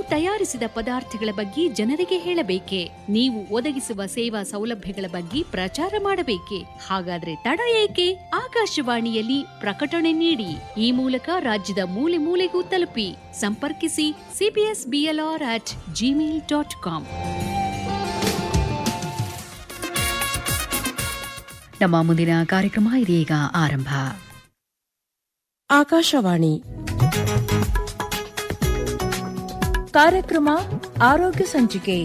ತಯಾರಿಸಿದ ಪದಾರ್ಥಗಳ ಬಗ್ಗೆ ಜನರಿಗೆ ಹೇಳಬೇಕೆ ನೀವು ಒದಗಿಸುವ ಸೇವಾ ಸೌಲಭ್ಯಗಳ ಬಗ್ಗೆ ಪ್ರಚಾರ ಮಾಡಬೇಕೆ ಹಾಗಾದ್ರೆ ತಡ ಏಕೆ ಆಕಾಶವಾಣಿಯಲ್ಲಿ ಪ್ರಕಟಣೆ ನೀಡಿ ಈ ಮೂಲಕ ರಾಜ್ಯದ ಮೂಲೆ ಮೂಲೆಗೂ ತಲುಪಿ ಸಂಪರ್ಕಿಸಿ CBS BLR at Gmail dot com ನಮ್ಮ ಮುಂದಿನ ಕಾರ್ಯಕ್ರಮ ಇದೀಗ ಆರಂಭ ಆಕಾಶವಾಣಿ ಕಾರ್ಯಕ್ರಮ ಆರೋಗ್ಯ ಸಂಚಿಕೆ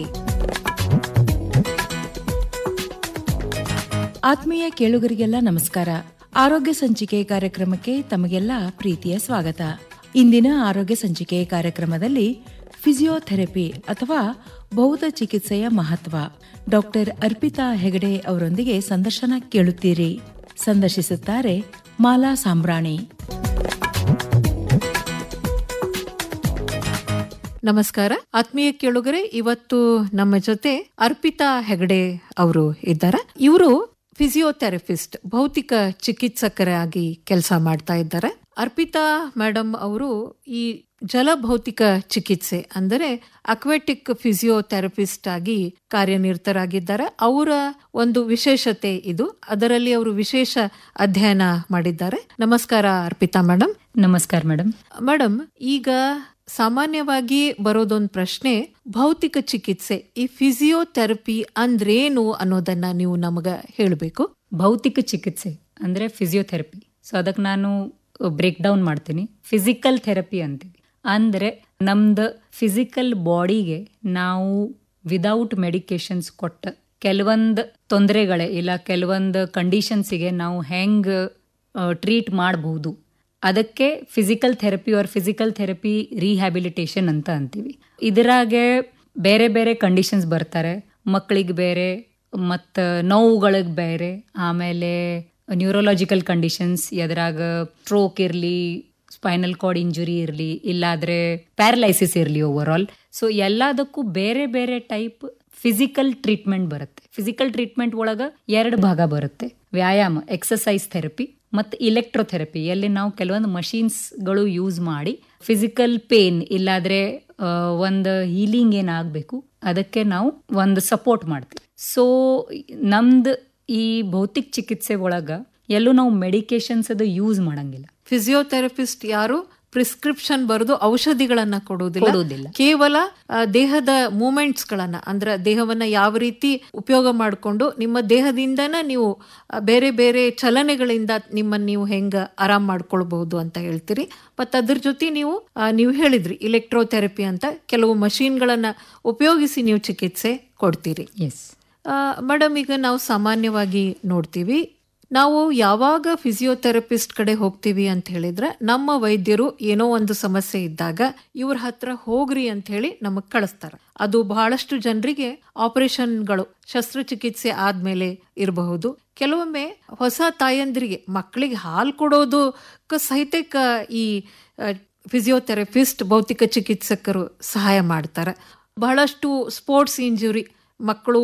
ಆತ್ಮೀಯ ಕೇಳುಗರಿಗೆಲ್ಲ ನಮಸ್ಕಾರ ಆರೋಗ್ಯ ಸಂಚಿಕೆ ಕಾರ್ಯಕ್ರಮಕ್ಕೆ ತಮಗೆಲ್ಲ ಪ್ರೀತಿಯ ಸ್ವಾಗತ ಇಂದಿನ ಆರೋಗ್ಯ ಸಂಚಿಕೆ ಕಾರ್ಯಕ್ರಮದಲ್ಲಿ ಫಿಸಿಯೋಥೆರಪಿ ಅಥವಾ ಬೌದ್ಧ ಚಿಕಿತ್ಸೆಯ ಮಹತ್ವ ಡಾಕ್ಟರ್ ಅರ್ಪಿತಾ ಹೆಗಡೆ ಅವರೊಂದಿಗೆ ಸಂದರ್ಶನ ಕೇಳುತ್ತೀರಿ ಸಂದರ್ಶಿಸುತ್ತಾರೆ ಮಾಲಾ ಸಾಂಬ್ರಾಣಿ ನಮಸ್ಕಾರ ಆತ್ಮೀಯ ಕೇಳುಗರೆ ಇವತ್ತು ನಮ್ಮ ಜೊತೆ ಅರ್ಪಿತಾ ಹೆಗಡೆ ಅವರು ಇದ್ದಾರೆ ಇವರು ಫಿಸಿಯೋಥೆರಪಿಸ್ಟ್ ಭೌತಿಕ ಚಿಕಿತ್ಸಕರಾಗಿ ಕೆಲಸ ಮಾಡ್ತಾ ಇದ್ದಾರೆ ಅರ್ಪಿತಾ ಮೇಡಮ್ ಅವರು ಈ ಜಲಭೌತಿಕ ಚಿಕಿತ್ಸೆ ಅಂದರೆ ಅಕ್ವೆಟಿಕ್ ಫಿಸಿಯೋಥೆರಪಿಸ್ಟ್ ಆಗಿ ಕಾರ್ಯನಿರತರಾಗಿದ್ದಾರೆ ಅವರ ಒಂದು ವಿಶೇಷತೆ ಇದು ಅದರಲ್ಲಿ ಅವರು ವಿಶೇಷ ಅಧ್ಯಯನ ಮಾಡಿದ್ದಾರೆ ನಮಸ್ಕಾರ ಅರ್ಪಿತಾ ಮೇಡಮ್ ನಮಸ್ಕಾರ ಮೇಡಮ್ ಮೇಡಮ್ ಈಗ ಸಾಮಾನ್ಯವಾಗಿ ಬರೋದೊಂದು ಪ್ರಶ್ನೆ ಭೌತಿಕ ಚಿಕಿತ್ಸೆ ಈ ಫಿಸಿಯೋಥೆರಪಿ ಅಂದ್ರೇನು ಅನ್ನೋದನ್ನ ನೀವು ನಮಗ ಹೇಳಬೇಕು ಭೌತಿಕ ಚಿಕಿತ್ಸೆ ಅಂದ್ರೆ ಫಿಸಿಯೋಥೆರಪಿ ಸೊ ಅದಕ್ಕೆ ನಾನು ಬ್ರೇಕ್ ಡೌನ್ ಮಾಡ್ತೀನಿ ಫಿಸಿಕಲ್ ಥೆರಪಿ ಅಂತೀವಿ ಅಂದ್ರೆ ನಮ್ದು ಫಿಸಿಕಲ್ ಬಾಡಿಗೆ ನಾವು ವಿದೌಟ್ ಮೆಡಿಕೇಶನ್ಸ್ ಕೊಟ್ಟ ಕೆಲವೊಂದು ತೊಂದರೆಗಳೇ ಇಲ್ಲ ಕೆಲವೊಂದು ಕಂಡೀಷನ್ಸಿಗೆ ನಾವು ಹೆಂಗ್ ಟ್ರೀಟ್ ಮಾಡಬಹುದು ಅದಕ್ಕೆ physical therapy or physical therapy rehabilitation ಅಂತ ಅಂತೀವಿ ಇದರಾಗೆ ಬೇರೆ ಬೇರೆ ಕಂಡೀಷನ್ಸ್ ಬರ್ತಾರೆ ಮಕ್ಕಳಿಗೆ ಬೇರೆ ಮತ್ತು ನೋವುಗಳಿಗೆ ಬೇರೆ ಆಮೇಲೆ ನ್ಯೂರೋಲಾಜಿಕಲ್ ಕಂಡೀಷನ್ಸ್ ಎದ್ರಾಗ ಸ್ಟ್ರೋಕ್ ಇರಲಿ ಸ್ಪೈನಲ್ ಕಾರ್ಡ್ ಇಂಜುರಿ ಇರಲಿ ಇಲ್ಲಾದ್ರೆ ಪ್ಯಾರಲೈಸಿಸ್ ಇರಲಿ ಓವರ್ ಆಲ್ ಸೊ ಎಲ್ಲದಕ್ಕೂ ಬೇರೆ ಬೇರೆ ಟೈಪ್ ಫಿಸಿಕಲ್ ಟ್ರೀಟ್ಮೆಂಟ್ ಬರುತ್ತೆ ಫಿಸಿಕಲ್ ಟ್ರೀಟ್ಮೆಂಟ್ ಒಳಗೆ ಎರಡು ಭಾಗ ಬರುತ್ತೆ ವ್ಯಾಯಾಮ ಎಕ್ಸಸೈಸ್ ಥೆರಪಿ ಮತ್ತು ಇಲೆಕ್ಟ್ರೋಥೆರಪಿ ಎಲ್ಲಿ ನಾವು ಕೆಲವೊಂದು ಮಷೀನ್ಸ್ಗಳು ಯೂಸ್ ಮಾಡಿ ಫಿಸಿಕಲ್ ಪೇನ್ ಇಲ್ಲಾದ್ರೆ ಒಂದು ಹೀಲಿಂಗ್ ಏನಾಗಬೇಕು ಅದಕ್ಕೆ ನಾವು ಒಂದು ಸಪೋರ್ಟ್ ಮಾಡ್ತೀವಿ ಸೊ ನಮ್ದು ಈ ಭೌತಿಕ ಚಿಕಿತ್ಸೆ ಒಳಗ ಎಲ್ಲೂ ನಾವು ಮೆಡಿಕೇಶನ್ಸ್ ಅದು ಯೂಸ್ ಮಾಡಂಗಿಲ್ಲ ಫಿಸಿಯೋಥೆರಪಿಸ್ಟ್ ಯಾರು ಪ್ರಿಸ್ಕ್ರಿಪ್ಷನ್ ಬರೆದು ಔಷಧಿಗಳನ್ನ ಕೊಡುವುದಿಲ್ಲ ಕೊಡುವುದಿಲ್ಲ. ಕೇವಲ ಆ, ದೇಹದ ಮೂಮೆಂಟ್ಸ್ ಗಳನ್ನ ಅಂದ್ರೆ ದೇಹವನ್ನ ಯಾವ ರೀತಿ ಉಪಯೋಗ ಮಾಡಿಕೊಂಡು ನಿಮ್ಮ ದೇಹದಿಂದನ ನೀವು ಆ, ಬೇರೆ ಬೇರೆ ಚಲನೆಗಳಿಂದ ನಿಮ್ಮನ್ನ ನೀವು ಹೆಂಗ ಆರಾಮ್ ಮಾಡ್ಕೊಳ್ಬಹುದು ಅಂತ ಹೇಳ್ತೀರಿ ಮತ್ತೆ ಅದ್ರ ಜೊತೆ ನೀವು ಆ, ನೀವು ಹೇಳಿದ್ರಿ ಇಲೆಕ್ಟ್ರೋಥೆರಪಿ ಅಂತ ಕೆಲವು ಮಷೀನ್ಗಳನ್ನ ಉಪಯೋಗಿಸಿ ನೀವು ಚಿಕಿತ್ಸೆ ಕೊಡ್ತೀರಿ ಎಸ್ ಮೇಡಮ್ ಈಗ ನಾವು ಸಾಮಾನ್ಯವಾಗಿ ನೋಡ್ತೀವಿ ನಾವು ಯಾವಾಗ ಫಿಸಿಯೋಥೆರಪಿಸ್ಟ್ ಕಡೆ ಹೋಗ್ತೀವಿ ಅಂತ ಹೇಳಿದ್ರೆ ನಮ್ಮ ವೈದ್ಯರು ಏನೋ ಒಂದು ಸಮಸ್ಯೆ ಇದ್ದಾಗ ಇವ್ರ ಹತ್ರ ಹೋಗ್ರಿ ಅಂತ ಹೇಳಿ ನಮಗ್ ಕಳಿಸ್ತಾರೆ ಅದು ಬಹಳಷ್ಟು ಜನರಿಗೆ ಆಪರೇಷನ್ಗಳು ಶಸ್ತ್ರಚಿಕಿತ್ಸೆ ಆದ್ಮೇಲೆ ಇರಬಹುದು ಕೆಲವೊಮ್ಮೆ ಹೊಸ ತಾಯಂದ್ರಿಗೆ ಮಕ್ಕಳಿಗೆ ಹಾಲು ಕೊಡೋದಕ್ಕೆ ಸಹಿತ ಈ ಫಿಸಿಯೋಥೆರಪಿಸ್ಟ್ ಭೌತಿಕ ಚಿಕಿತ್ಸಕರು ಸಹಾಯ ಮಾಡ್ತಾರೆ ಬಹಳಷ್ಟು ಸ್ಪೋರ್ಟ್ಸ್ ಇಂಜುರಿ ಮಕ್ಕಳು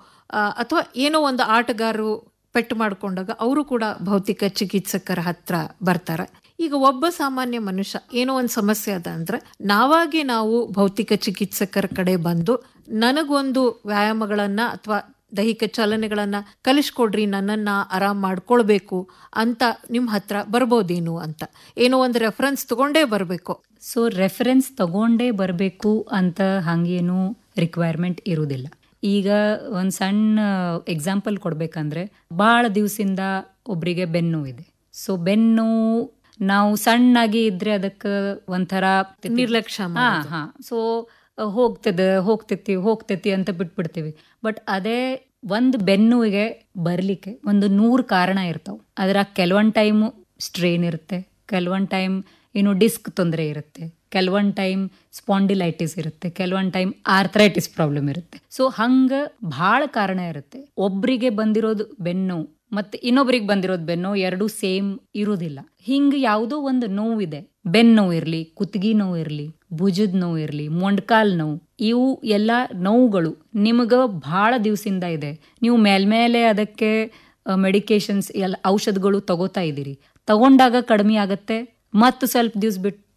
ಅಥವಾ ಏನೋ ಒಂದು ಆಟಗಾರರು ಪೆಟ್ಟು ಮಾಡಿಕೊಂಡಾಗ ಅವರು ಕೂಡ ಭೌತಿಕ ಚಿಕಿತ್ಸಕರ ಹತ್ರ ಬರ್ತಾರೆ ಈಗ ಒಬ್ಬ ಸಾಮಾನ್ಯ ಮನುಷ್ಯ ಏನೋ ಒಂದು ಸಮಸ್ಯೆ ಅದ ಅಂದ್ರೆ ನಾವಾಗೆ ನಾವು ಭೌತಿಕ ಚಿಕಿತ್ಸಕರ ಕಡೆ ಬಂದು ನನಗೊಂದು ವ್ಯಾಯಾಮಗಳನ್ನ ಅಥವಾ ದೈಹಿಕ ಚಲನೆಗಳನ್ನ ಕಲಿಸ್ಕೊಡ್ರಿ ನನ್ನನ್ನ ಆರಾಮ್ ಮಾಡ್ಕೊಳ್ಬೇಕು ಅಂತ ನಿಮ್ ಹತ್ರ ಬರ್ಬೋದೇನು ಅಂತ ಏನೋ ಒಂದು ರೆಫರೆನ್ಸ್ ತಗೊಂಡೇ ಬರ್ಬೇಕು ಸೊ ರೆಫರೆನ್ಸ್ ತಗೊಂಡೇ ಬರಬೇಕು ಅಂತ ಹಂಗೇನು ರಿಕ್ವೈರ್ಮೆಂಟ್ ಇರುವುದಿಲ್ಲ ಈಗ ಒಂದು ಸಣ್ಣ ಎಕ್ಸಾಂಪಲ್ ಕೊಡ್ಬೇಕಂದ್ರೆ ಭಾಳ ದಿವಸದಿಂದ ಒಬ್ರಿಗೆ ಬೆನ್ನು ಇದೆ ಸೊ ಬೆನ್ನು ನಾವು ಸಣ್ಣಾಗಿ ಇದ್ರೆ ಅದಕ್ಕೆ ಒಂಥರ ನಿರ್ಲಕ್ಷ್ಯ ಹಾ ಮಾಡೋದು. ಹಾ ಸೊ ಹೋಗ್ತದೆ ಹೋಗ್ತೈತಿ ಹೋಗ್ತೈತಿ ಅಂತ ಬಿಟ್ಬಿಡ್ತೀವಿ ಬಟ್ ಅದೇ ಒಂದು ಬೆನ್ನುವಿಗೆ ಬರ್ಲಿಕ್ಕೆ ಒಂದು ನೂರು ಕಾರಣ ಇರ್ತಾವ ಅದ್ರಾಗ ಕೆಲವೊಂದು ಟೈಮ್ ಸ್ಟ್ರೇನ್ ಇರುತ್ತೆ ಕೆಲವೊಂದು ಟೈಮ್ ಏನು ಡಿಸ್ಕ್ ತೊಂದರೆ ಇರುತ್ತೆ ಕೆಲವೊಂದು ಟೈಮ್ ಸ್ಪಾಂಡಿಲೈಟಿಸ್ ಇರುತ್ತೆ ಕೆಲವೊಂದು ಟೈಮ್ ಆರ್ಥರೈಟಿಸ್ ಪ್ರಾಬ್ಲಮ್ ಇರುತ್ತೆ ಸೊ ಹಂಗ ಭಾಳ ಕಾರಣ ಇರುತ್ತೆ ಒಬ್ರಿಗೆ ಬಂದಿರೋದು ಬೆನ್ನು ಮತ್ತೆ ಇನ್ನೊಬ್ರಿಗೆ ಬಂದಿರೋದು ಬೆನ್ನು ಎರಡು ಸೇಮ್ ಇರುವುದಿಲ್ಲ ಹಿಂಗ್ ಯಾವುದೋ ಒಂದು ನೋವಿದೆ ಬೆನ್ನು ನೋವು ಇರ್ಲಿ ಕುತ್ತಿಗೆ ನೋವು ಇರ್ಲಿ ಭುಜದ ನೋವು ಇರ್ಲಿ ಮೊಂಡ್ಕಾಲ್ ನೋವು ಇವು ಎಲ್ಲ ನೋವುಗಳು ನಿಮಗ ಬಹಳ ದಿವಸದಿಂದ ಇದೆ ನೀವು ಮೇಲ್ಮೇಲೆ ಅದಕ್ಕೆ ಮೆಡಿಕೇಶನ್ಸ್ ಎಲ್ಲ ಔಷಧಗಳು ತಗೋತಾ ಇದ್ದೀರಿ ತಗೊಂಡಾಗ ಕಡಿಮೆ ಆಗತ್ತೆ ಮತ್ತು ಸ್ವಲ್ಪ ದಿವ್ಸ ಬಿಟ್ಟು